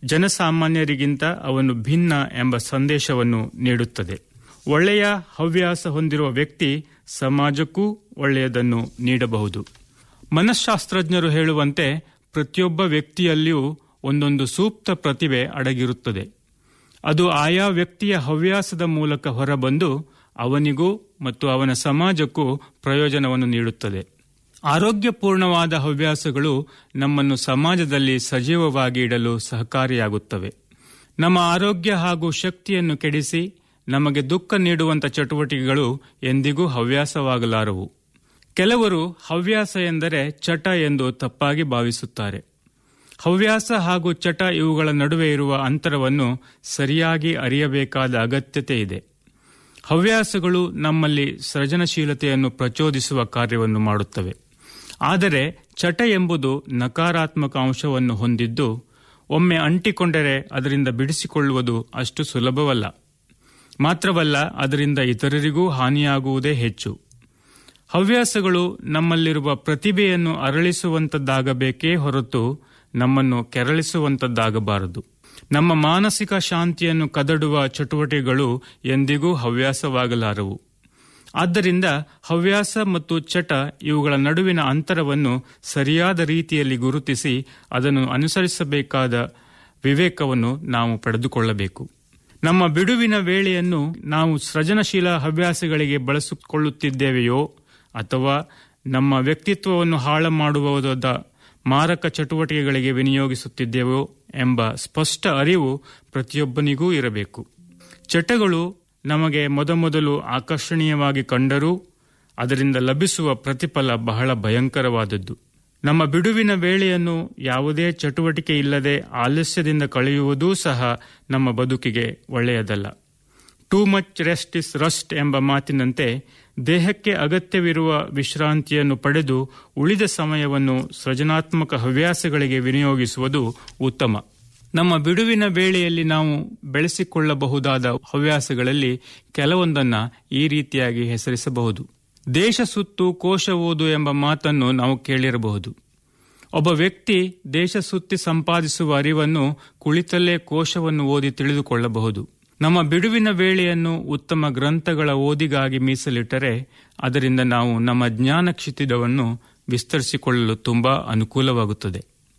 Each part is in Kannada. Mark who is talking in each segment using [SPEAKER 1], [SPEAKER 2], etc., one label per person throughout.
[SPEAKER 1] ಜನಸಾಮಾನ್ಯರಿಗಿಂತ ಅವನು ಭಿನ್ನ ಎಂಬ ಸಂದೇಶವನ್ನು ನೀಡುತ್ತದೆ ಒಳ್ಳೆಯ ಹವ್ಯಾಸ ಹೊಂದಿರುವ ವ್ಯಕ್ತಿ ಸಮಾಜಕ್ಕೂ ಒಳ್ಳೆಯದನ್ನು ನೀಡಬಹುದು ಮನಃಶಾಸ್ತ್ರಜ್ಞರು ಹೇಳುವಂತೆ ಪ್ರತಿಯೊಬ್ಬ ವ್ಯಕ್ತಿಯಲ್ಲಿಯೂ ಒಂದೊಂದು ಸೂಕ್ತ ಪ್ರತಿಭೆ ಅಡಗಿರುತ್ತದೆ ಅದು ಆಯಾ ವ್ಯಕ್ತಿಯ ಹವ್ಯಾಸದ ಮೂಲಕ ಹೊರಬಂದು ಅವನಿಗೂ ಮತ್ತು ಅವನ ಸಮಾಜಕ್ಕೂ ಪ್ರಯೋಜನವನ್ನು ನೀಡುತ್ತದೆ ಆರೋಗ್ಯಪೂರ್ಣವಾದ ಹವ್ಯಾಸಗಳು ನಮ್ಮನ್ನು ಸಮಾಜದಲ್ಲಿ ಸಜೀವವಾಗಿ ಇಡಲು ಸಹಕಾರಿಯಾಗುತ್ತವೆ ನಮ್ಮ ಆರೋಗ್ಯ ಹಾಗೂ ಶಕ್ತಿಯನ್ನು ಕೆಡಿಸಿ ನಮಗೆ ದುಃಖ ನೀಡುವಂಥ ಚಟುವಟಿಕೆಗಳು ಎಂದಿಗೂ ಹವ್ಯಾಸವಾಗಲಾರವು ಕೆಲವರು ಹವ್ಯಾಸ ಎಂದರೆ ಚಟ ಎಂದು ತಪ್ಪಾಗಿ ಭಾವಿಸುತ್ತಾರೆ ಹವ್ಯಾಸ ಹಾಗೂ ಚಟ ಇವುಗಳ ನಡುವೆ ಇರುವ ಅಂತರವನ್ನು ಸರಿಯಾಗಿ ಅರಿಯಬೇಕಾದ ಅಗತ್ಯತೆ ಇದೆ ಹವ್ಯಾಸಗಳು ನಮ್ಮಲ್ಲಿ ಸೃಜನಶೀಲತೆಯನ್ನು ಪ್ರಚೋದಿಸುವ ಕಾರ್ಯವನ್ನು ಮಾಡುತ್ತವೆ ಆದರೆ ಚಟ ಎಂಬುದು ನಕಾರಾತ್ಮಕ ಅಂಶವನ್ನು ಹೊಂದಿದ್ದು ಒಮ್ಮೆ ಅಂಟಿಕೊಂಡರೆ ಅದರಿಂದ ಬಿಡಿಸಿಕೊಳ್ಳುವುದು ಅಷ್ಟು ಸುಲಭವಲ್ಲ ಮಾತ್ರವಲ್ಲ ಅದರಿಂದ ಇತರರಿಗೂ ಹಾನಿಯಾಗುವುದೇ ಹೆಚ್ಚು ಹವ್ಯಾಸಗಳು ನಮ್ಮಲ್ಲಿರುವ ಪ್ರತಿಭೆಯನ್ನು ಅರಳಿಸುವಂಥದ್ದಾಗಬೇಕೇ ಹೊರತು ನಮ್ಮನ್ನು ಕೆರಳಿಸುವಂಥದ್ದಾಗಬಾರದು ನಮ್ಮ ಮಾನಸಿಕ ಶಾಂತಿಯನ್ನು ಕದಡುವ ಚಟುವಟಿಕೆಗಳು ಎಂದಿಗೂ ಹವ್ಯಾಸವಾಗಲಾರವು ಆದ್ದರಿಂದ ಹವ್ಯಾಸ ಮತ್ತು ಚಟ ಇವುಗಳ ನಡುವಿನ ಅಂತರವನ್ನು ಸರಿಯಾದ ರೀತಿಯಲ್ಲಿ ಗುರುತಿಸಿ ಅದನ್ನು ಅನುಸರಿಸಬೇಕಾದ ವಿವೇಕವನ್ನು ನಾವು ಪಡೆದುಕೊಳ್ಳಬೇಕು ನಮ್ಮ ಬಿಡುವಿನ ವೇಳೆಯನ್ನು ನಾವು ಸೃಜನಶೀಲ ಹವ್ಯಾಸಗಳಿಗೆ ಬಳಸಿಕೊಳ್ಳುತ್ತಿದ್ದೇವೆಯೋ ಅಥವಾ ನಮ್ಮ ವ್ಯಕ್ತಿತ್ವವನ್ನು ಹಾಳು ಮಾಡುವುದಾದ ಮಾರಕ ಚಟುವಟಿಕೆಗಳಿಗೆ ವಿನಿಯೋಗಿಸುತ್ತಿದ್ದೇವೋ ಎಂಬ ಸ್ಪಷ್ಟ ಅರಿವು ಪ್ರತಿಯೊಬ್ಬನಿಗೂ ಇರಬೇಕು ಚಟಗಳು ನಮಗೆ ಮೊದಮೊದಲು ಆಕರ್ಷಣೀಯವಾಗಿ ಕಂಡರೂ ಅದರಿಂದ ಲಭಿಸುವ ಪ್ರತಿಫಲ ಬಹಳ ಭಯಂಕರವಾದದ್ದು ನಮ್ಮ ಬಿಡುವಿನ ವೇಳೆಯನ್ನು ಯಾವುದೇ ಚಟುವಟಿಕೆ ಇಲ್ಲದೆ ಆಲಸ್ಯದಿಂದ ಕಳೆಯುವುದೂ ಸಹ ನಮ್ಮ ಬದುಕಿಗೆ ಒಳ್ಳೆಯದಲ್ಲ too much rest is rust ಎಂಬ ಮಾತಿನಂತೆ ದೇಹಕ್ಕೆ ಅಗತ್ಯವಿರುವ ವಿಶ್ರಾಂತಿಯನ್ನು ಪಡೆದು ಉಳಿದ ಸಮಯವನ್ನು ಸೃಜನಾತ್ಮಕ ಹವ್ಯಾಸಗಳಿಗೆ ವಿನಿಯೋಗಿಸುವುದು ಉತ್ತಮ ನಮ್ಮ ಬಿಡುವಿನ ವೇಳೆಯಲ್ಲಿ ನಾವು ಬೆಳೆಸಿಕೊಳ್ಳಬಹುದಾದ ಹವ್ಯಾಸಗಳಲ್ಲಿ ಕೆಲವೊಂದನ್ನು ಈ ರೀತಿಯಾಗಿ ಹೆಸರಿಸಬಹುದು ದೇಶ ಸುತ್ತು ಕೋಶ ಓದು ಎಂಬ ಮಾತನ್ನು ನಾವು ಕೇಳಿರಬಹುದು ಒಬ್ಬ ವ್ಯಕ್ತಿ ದೇಶ ಸುತ್ತಿ ಸಂಪಾದಿಸುವ ಅರಿವನ್ನು ಕುಳಿತಲ್ಲೇ ಕೋಶವನ್ನು ಓದಿ ತಿಳಿದುಕೊಳ್ಳಬಹುದು ನಮ್ಮ ಬಿಡುವಿನ ವೇಳೆಯನ್ನು ಉತ್ತಮ ಗ್ರಂಥಗಳ ಓದಿಗಾಗಿ ಮೀಸಲಿಟ್ಟರೆ ಅದರಿಂದ ನಾವು ನಮ್ಮ ಜ್ಞಾನ ಕ್ಷಿತಿಡವನ್ನು ವಿಸ್ತರಿಸಿಕೊಳ್ಳಲು ತುಂಬಾ ಅನುಕೂಲವಾಗುತ್ತದೆ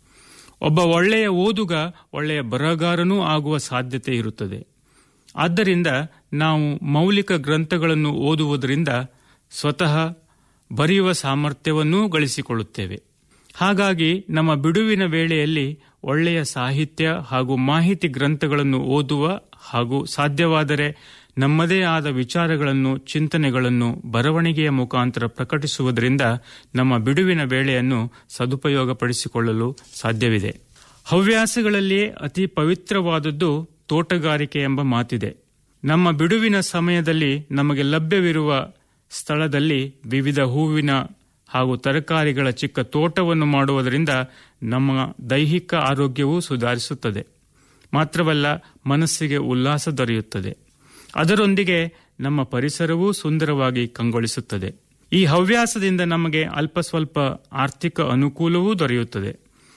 [SPEAKER 1] ಒಬ್ಬ ಒಳ್ಳೆಯ ಓದುಗ ಒಳ್ಳೆಯ ಬರಹಗಾರನೂ ಆಗುವ ಸಾಧ್ಯತೆ ಇರುತ್ತದೆ ಆದ್ದರಿಂದ ನಾವು ಮೌಲಿಕ ಗ್ರಂಥಗಳನ್ನು ಓದುವುದರಿಂದ ಸ್ವತಃ ಬರೆಯುವ ಸಾಮರ್ಥ್ಯವನ್ನೂ ಗಳಿಸಿಕೊಳ್ಳುತ್ತೇವೆ ಹಾಗಾಗಿ ನಮ್ಮ ಬಿಡುವಿನ ವೇಳೆಯಲ್ಲಿ ಒಳ್ಳೆಯ ಸಾಹಿತ್ಯ ಹಾಗೂ ಮಾಹಿತಿ ಗ್ರಂಥಗಳನ್ನು ಓದುವ ಹಾಗೂ ಸಾಧ್ಯವಾದರೆ ನಮ್ಮದೇ ಆದ ವಿಚಾರಗಳನ್ನು ಚಿಂತನೆಗಳನ್ನು ಬರವಣಿಗೆಯ ಮುಖಾಂತರ ಪ್ರಕಟಿಸುವುದರಿಂದ ನಮ್ಮ ಬಿಡುವಿನ ವೇಳೆಯನ್ನು ಸದುಪಯೋಗಪಡಿಸಿಕೊಳ್ಳಲು ಸಾಧ್ಯವಿದೆ ಹವ್ಯಾಸಗಳಲ್ಲಿಯೇ ಅತಿ ಪವಿತ್ರವಾದದ್ದು ತೋಟಗಾರಿಕೆ ಎಂಬ ಮಾತಿದೆ ನಮ್ಮ ಬಿಡುವಿನ ಸಮಯದಲ್ಲಿ ನಮಗೆ ಲಭ್ಯವಿರುವ ಸ್ಥಳದಲ್ಲಿ ವಿವಿಧ ಹೂವಿನ ಹಾಗೂ ತರಕಾರಿಗಳ ಚಿಕ್ಕ ತೋಟವನ್ನು ಮಾಡುವುದರಿಂದ ನಮ್ಮ ದೈಹಿಕ ಆರೋಗ್ಯವೂ ಸುಧಾರಿಸುತ್ತದೆ ಮಾತ್ರವಲ್ಲ ಮನಸ್ಸಿಗೆ ಉಲ್ಲಾಸ ದೊರೆಯುತ್ತದೆ ಅದರೊಂದಿಗೆ ನಮ್ಮ ಪರಿಸರವೂ ಸುಂದರವಾಗಿ ಕಂಗೊಳಿಸುತ್ತದೆ ಈ ಹವ್ಯಾಸದಿಂದ ನಮಗೆ ಅಲ್ಪ ಸ್ವಲ್ಪ ಆರ್ಥಿಕ ಅನುಕೂಲವೂ ದೊರೆಯುತ್ತದೆ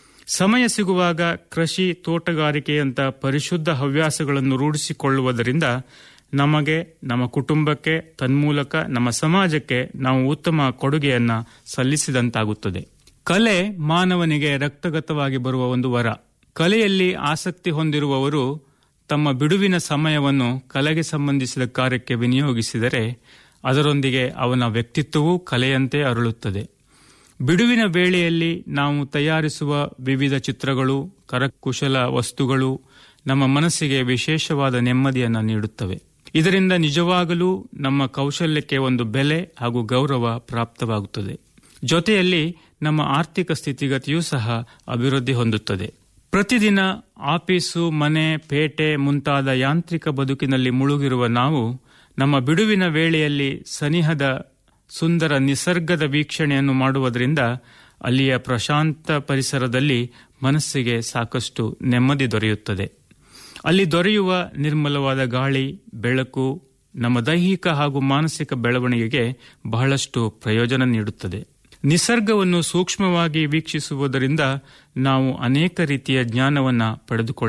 [SPEAKER 1] ಸಮಯ ಸಿಗುವಾಗ ಕೃಷಿ ತೋಟಗಾರಿಕೆಯಂಥ ಪರಿಶುದ್ಧ ಹವ್ಯಾಸಗಳನ್ನು ರೂಢಿಸಿಕೊಳ್ಳುವುದರಿಂದ ನಮಗೆ ನಮ್ಮ ಕುಟುಂಬಕ್ಕೆ ತನ್ಮೂಲಕ ನಮ್ಮ ಸಮಾಜಕ್ಕೆ ನಾವು ಉತ್ತಮ ಕೊಡುಗೆಯನ್ನ ಸಲ್ಲಿಸಿದಂತಾಗುತ್ತದೆ ಕಲೆ ಮಾನವನಿಗೆ ರಕ್ತಗತವಾಗಿ ಬರುವ ಒಂದು ವರ ಕಲೆಯಲ್ಲಿ ಆಸಕ್ತಿ ಹೊಂದಿರುವವರು ತಮ್ಮ ಬಿಡುವಿನ ಸಮಯವನ್ನು ಕಲೆಗೆ ಸಂಬಂಧಿಸಿದ ಕಾರ್ಯಕ್ಕೆ ವಿನಿಯೋಗಿಸಿದರೆ ಅದರೊಂದಿಗೆ ಅವನ ವ್ಯಕ್ತಿತ್ವವೂ ಕಲೆಯಂತೆ ಅರಳುತ್ತದೆ ಬಿಡುವಿನ ವೇಳೆಯಲ್ಲಿ ನಾವು ತಯಾರಿಸುವ ವಿವಿಧ ಚಿತ್ರಗಳು ಕರಕುಶಲ ವಸ್ತುಗಳು ನಮ್ಮ ಮನಸ್ಸಿಗೆ ವಿಶೇಷವಾದ ನೆಮ್ಮದಿಯನ್ನು ನೀಡುತ್ತವೆ ಇದರಿಂದ ನಿಜವಾಗಲೂ ನಮ್ಮ ಕೌಶಲ್ಯಕ್ಕೆ ಒಂದು ಬೆಲೆ ಹಾಗೂ ಗೌರವ ಪ್ರಾಪ್ತವಾಗುತ್ತದೆ ಜೊತೆಯಲ್ಲಿ ನಮ್ಮ ಆರ್ಥಿಕ ಸ್ಥಿತಿಗತಿಯೂ ಸಹ ಅಭಿವೃದ್ಧಿ ಹೊಂದುತ್ತದೆ ಪ್ರತಿದಿನ ಆಫೀಸು ಮನೆ ಪೇಟೆ ಮುಂತಾದ ಯಾಂತ್ರಿಕ ಬದುಕಿನಲ್ಲಿ ಮುಳುಗಿರುವ ನಾವು ನಮ್ಮ ಬಿಡುವಿನ ವೇಳೆಯಲ್ಲಿ ಸನಿಹದ ಸುಂದರ ನಿಸರ್ಗದ ವೀಕ್ಷಣೆಯನ್ನು ಮಾಡುವುದರಿಂದ ಅಲ್ಲಿಯ ಪ್ರಶಾಂತ ಪರಿಸರದಲ್ಲಿ ಮನಸ್ಸಿಗೆ ಸಾಕಷ್ಟು ನೆಮ್ಮದಿ ದೊರೆಯುತ್ತದೆ ಅಲ್ಲಿ ದೊರೆಯುವ ನಿರ್ಮಲವಾದ ಗಾಳಿ ಬೆಳಕು ನಮ್ಮ ದೈಹಿಕ ಹಾಗೂ ಮಾನಸಿಕ ಬೆಳವಣಿಗೆಗೆ ಬಹಳಷ್ಟು ಪ್ರಯೋಜನ ನೀಡುತ್ತದೆ ನಿಸರ್ಗವನ್ನು ಸೂಕ್ಷ್ಮವಾಗಿ ವೀಕ್ಷಿಸುವುದರಿಂದ ನಾವು ಅನೇಕ ರೀತಿಯ ಜ್ಞಾನವನ್ನು ಪಡೆದುಕೊಳ್ಳ